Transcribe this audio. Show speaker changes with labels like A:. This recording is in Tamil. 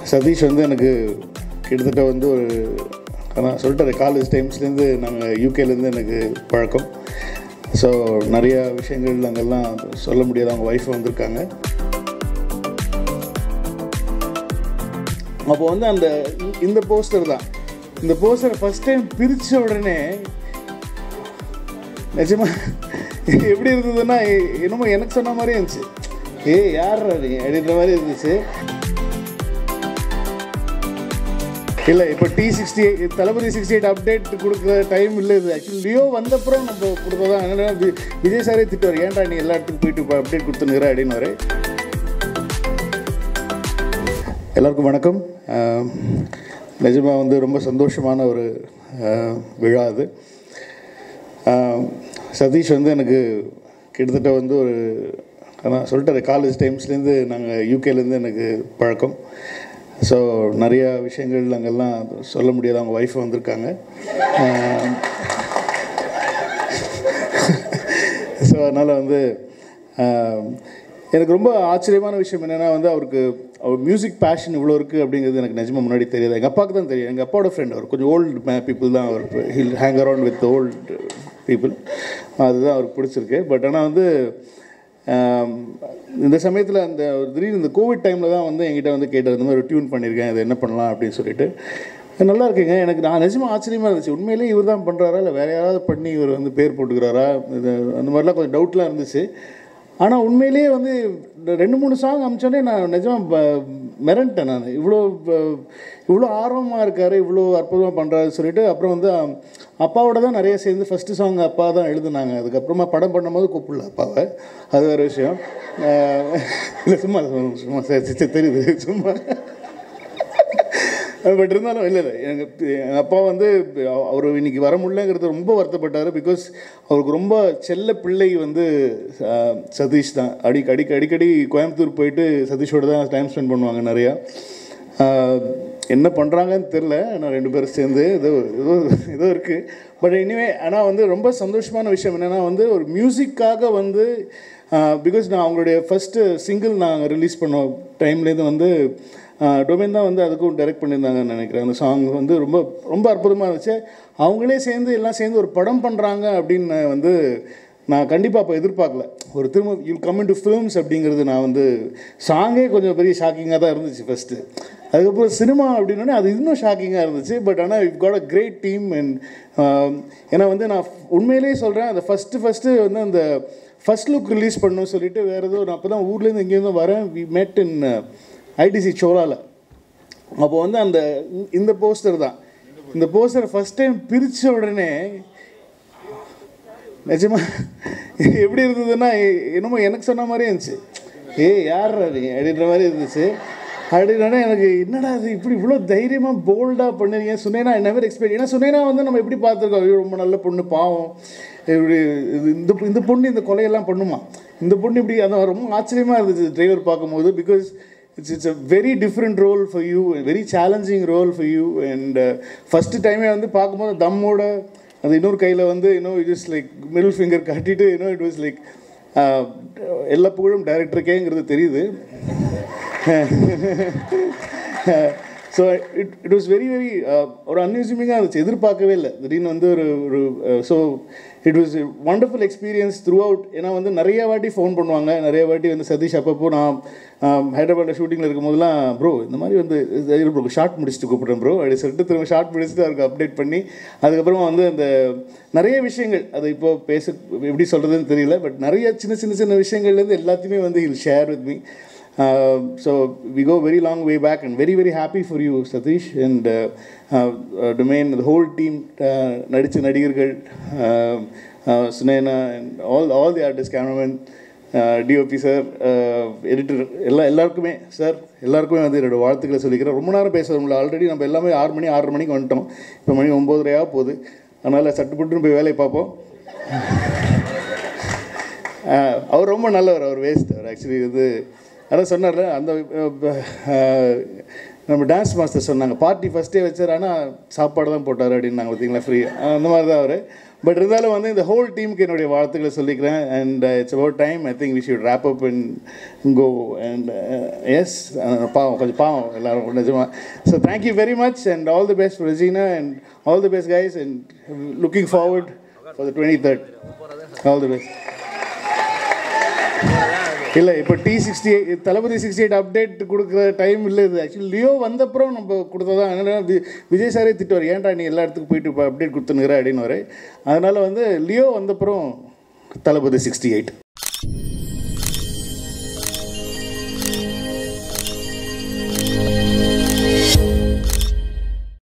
A: சதீஷ் வந்து எனக்கு கிட்டத்தட்ட வந்து ஒரு அதான் சொல்லிட்டாரு காலேஜ் டைம்ஸ்லேருந்து நாங்கள் யூகேலேருந்து எனக்கு பழக்கம் ஸோ நிறையா விஷயங்கள் அங்கெல்லாம் சொல்ல முடியாது அவங்க ஒய்ஃப் வந்திருக்காங்க அப்போ வந்து அந்த இந்த போஸ்டர் தான் இந்த போஸ்டரை ஃபஸ்ட் டைம் பிரித்த உடனே நிஜமா எப்படி இருந்ததுன்னா என்னமோ எனக்கு சொன்ன மாதிரி இருந்துச்சு ஏ யார் நீ அப்படின்ற மாதிரி இருந்துச்சு இல்லை இப்போ T sixty eight Thalapathy sixty eight update கொடுக்குற டைம் இல்லை இது ஆக்சுவலி லியோ வந்தப்புறம் நம்ம கொடுத்ததான் என்னன்னா வி- விஜய் சாரே திட்டுவார் ஏன்டா நீ எல்லா இடத்துக்கும் போயிட்டு இப்போ அப்டேட் கொடுத்துனுங்கிற அப்படின்னு எல்லாருக்கும் வணக்கம் அஹ், நிஜமா வந்து ரொம்ப சந்தோஷமான ஒரு அஹ், விழா அது அஹ், சதீஷ் வந்து எனக்கு கிட்டத்தட்ட வந்து ஒரு அதான் சொல்லிட்டாரு காலேஜ் டைம்ஸ்லேருந்து நாங்கள் யூகேலேருந்து எனக்கு பழக்கம் ஸோ நிறையா விஷயங்கள் அங்கெல்லாம் சொல்ல முடியாது அவங்க ஒய்ஃப் வந்திருக்காங்க ஸோ அதனால் வந்து ஆஹ், எனக்கு ரொம்ப ஆச்சரியமான விஷயம் என்னென்னா வந்து அவருக்கு அவர் மியூசிக் பேஷன் இவ்வளோ இருக்குது அப்படிங்கிறது எனக்கு நிஜமாக முன்னாடி தெரியாது எங்கள் அப்பாவுக்கு தான் தெரியும் எங்கள் அப்பாவோட ஃப்ரெண்ட் அவர் கொஞ்சம் ஓல்டு பீப்புள் தான் அவர் he'll hang around with old people அதுதான் அவருக்கு பிடிச்சிருக்கு பட் ஆனால் வந்து ஆம், இந்த சமயத்தில் அந்த ஒரு திடீர்னு இந்த கோவிட் டைமில் தான் வந்து என்கிட்ட வந்து கேட்டார் இந்த மாதிரி ஒரு டியூன் பண்ணியிருக்கேன் இது என்ன பண்ணலாம் அப்படின்னு சொல்லிட்டு நல்லா இருக்குங்க எனக்கு நான் நிஜமாக ஆச்சரியமாக இருந்துச்சு உண்மையிலேயே இவர் தான் பண்ணுறாரா இல்லை வேறு யாராவது பண்ணி இவர் வந்து பேர் போட்டுக்கிறாரா இது அந்த மாதிரிலாம் கொஞ்சம் டவுட்லாம் இருந்துச்சு ஆனால் உண்மையிலேயே வந்து இந்த ரெண்டு மூணு சாங் அமிச்சோடனே நான் நிஜமாக மிரண்டேன் நான் இவ்வளோ ப- இவ்வளோ ஆர்வமாக இருக்கார் இவ்வளோ அற்புதமாக பண்ணுறாரு சொல்லிட்டு அப்புறம் வந்து அம், அப்பாவோட தான் நிறைய சேர்ந்து ஃபஸ்ட்டு சாங் அப்பா தான் எழுதுனாங்க அதுக்கப்புறமா படம் பண்ணும்போது கூப்பிடல அப்பாவை அது வேறு விஷயம் அஹ், இல்லை சும்மா சும்மா சரி சரி, தெரியுது சும்மா பட் இருந்தாலும் இல்லை இல்லை எனக்கு எங்கள் அப்பா வந்து அவர் இன்னைக்கு வர முடியலங்கிறது ரொம்ப வருத்தப்பட்டார் பிகாஸ் அவருக்கு ரொம்ப செல்ல பிள்ளை வந்து அஹ், சதீஷ் தான் அடிக்க அடிக்க அடிக்கடி கோயம்புத்தூர் போயிட்டு சதீஷோட தான் டைம் ஸ்பெண்ட் பண்ணுவாங்க நிறையா ஆஹ், என்ன பண்ணுறாங்கன்னு தெரில நான் ரெண்டு பேரும் சேர்ந்து ஏதோ ஏதோ ஏதோ இருக்குது பட் இனிமே ஆனால் வந்து ரொம்ப சந்தோஷமான விஷயம் என்னென்னா வந்து ஒரு மியூசிக்காக வந்து பிகாஸ் நான் அவங்களுடைய ஃபஸ்ட்டு சிங்கிள் நாங்கள் ரிலீஸ் பண்ண டைம்லேருந்து வந்து டொமைன் தான் வந்து அதுக்கும் டைரக்ட் பண்ணியிருந்தாங்கன்னு நினைக்கிறேன் அந்த சாங் வந்து ரொம்ப ரொம்ப அற்புதமாக இருந்துச்சு அவங்களே சேர்ந்து எல்லாம் சேர்ந்து ஒரு படம் பண்ணுறாங்க அப்படின்னு வந்து நான் கண்டிப்பாக அப்போ எதிர்பார்க்கல ஒரு திரும்ப யூ கம் டு ஃபிலிம்ஸ் அப்படிங்கிறது நான் வந்து சாங்கே கொஞ்சம் பெரிய ஷாக்கிங்காக தான் இருந்துச்சு ஃபஸ்ட்டு அதுக்கப்புறம் சினிமா அப்படின்னோடனே அது இன்னும் ஷாக்கிங்காக இருந்துச்சு பட் ஆனால் I've got a great team and ஏன்னா வந்து நான் உண்மையிலேயே சொல்கிறேன் அந்த ஃபஸ்ட்டு ஃபஸ்ட்டு வந்து அந்த ஃபஸ்ட் லுக் ரிலீஸ் பண்ணணும்னு சொல்லிட்டு வேறு ஏதோ நான் அப்போ தான் ஊர்லேருந்து எங்கேருந்து வரேன் வி met இன் ஐடிசி சோலாவில் அப்போ வந்து அந்த இந்த போஸ்டர் தான் இந்த போஸ்டர் ஃபஸ்ட் டைம் பிரித்த உடனே நிஜமா எப்படி இருந்ததுன்னா என்னமோ எனக்கு சொன்ன மாதிரியே இருந்துச்சு ஏ யார் நீ அப்படின்ற மாதிரி இருந்துச்சு அப்படின்னா எனக்கு என்னடா இது இப்படி இவ்வளோ தைரியமாக போல்டாக பண்ணுறீங்க சுனேனா நெவர் எக்ஸ்பெக்ட் ஏன்னா சுனேனா வந்து நம்ம எப்படி பார்த்துருக்கோம் ஐயோ ரொம்ப நல்ல பொண்ணு பாவம் இப்படி இது இந்த இந்த பொண்ணு இந்த கொலையெல்லாம் பண்ணுமா இந்த பொண்ணு இப்படி அதான் ரொம்ப ஆச்சரியமாக இருந்துச்சு டிரைவர் பார்க்கும்போது because it's it's a very different role for you very challenging role for you and first டைமே வந்து பார்க்கும்போது தம்மோட அது இன்னொரு கையில் வந்து இன்னும் it is like middle finger காட்டிட்டு இன்னும் இட் வாஸ் லைக் எல்லா புகழும் டைரக்டருக்கேங்கிறது தெரியுது so it it was very very ஒரு அன்யூசிமிங்காக இருந்துச்சு எதிர்பார்க்கவே இல்லை திடீர்னு வந்து ஒரு ஒரு so it was wonderful experience throughout ஏன்னா வந்து நிறைய வாட்டி ஃபோன் பண்ணுவாங்க நிறைய வாட்டி வந்து சதீஷ் அப்பப்போ நான் ஹைதராபாத்தில் ஷூட்டிங்கில் இருக்கும்போதெல்லாம் ப்ரோ இந்த மாதிரி வந்து ப்ரோ ஷார்ட் முடிச்சுட்டு கூப்பிட்றேன் ப்ரோ அப்படி சொல்லிட்டு திரும்ப ஷார்ட் முடிச்சுட்டு அவருக்கு அப்டேட் பண்ணி அதுக்கப்புறமா வந்து அந்த நிறைய விஷயங்கள் அது இப்போ பேச எப்படி சொல்கிறதுன்னு தெரியல பட் நிறைய சின்ன சின்ன சின்ன விஷயங்கள்லேருந்து எல்லாத்தையுமே வந்து he'll share with me so we go very long way back and very very happy for you Satish and domain the whole team நடித்த நடிகர்கள் Sunaina and all all the artist cameraman DOP sir editor எல்லா எல்லாருக்குமே சார் எல்லாருக்குமே வந்து என்னோடய வாழ்த்துக்களை சொல்லிக்கிறேன் ரொம்ப நேரம் பேச முடியல ஆல்ரெடி நம்ம எல்லாமே ஆறு மணி ஆறரை மணிக்கு வந்துட்டோம் இப்போ மணி ஒம்போதரையாக போகுது அதனால் சட்டுப்பட்டுன்னு போய் வேலையை பார்ப்போம் ஆஹ் அவர் ரொம்ப நல்லவர் அவர் வேஸ்ட் அவர் ஆக்சுவலி இது அதான் சொன்னார்ல அந்த அஹ், நம்ம டான்ஸ் மாஸ்டர் சொன்னாங்க பார்ட்டி ஃபஸ்ட்டே வச்சார் ஆனால் சாப்பாடு தான் போட்டார் அப்படின்னாங்க பார்த்தீங்களா ஃப்ரீ அந்த மாதிரி தான் அவர் பட் இருந்தாலும் வந்து இந்த ஹோல் டீமுக்கு என்னுடைய வாழ்த்துக்களை சொல்லிக்கிறேன் and it's about time I think we should wrap up and go and yes பாவம் கொஞ்சம் பாவம் எல்லாரும் நிஜமா so thank you very much and all the best Regina and all the best guys and looking forward for the twenty third all the best இல்லை இப்போ T sixty eight Thalapathy sixty eight update கொடுக்குற டைம் இல்லை இது ஆக்சுவலி லியோ வந்தப்புறம் நம்ம கொடுத்ததான் அதனால் வி விஜய் சாரே திட்டுவார் ஏன்டா நீ எல்லா இடத்துக்கும் போயிட்டு இப்போ அப்டேட் கொடுத்துனுங்கிற அப்படின்னு அதனால் வந்து லியோ வந்தப்புறம் தளபதி சிக்ஸ்டி எயிட்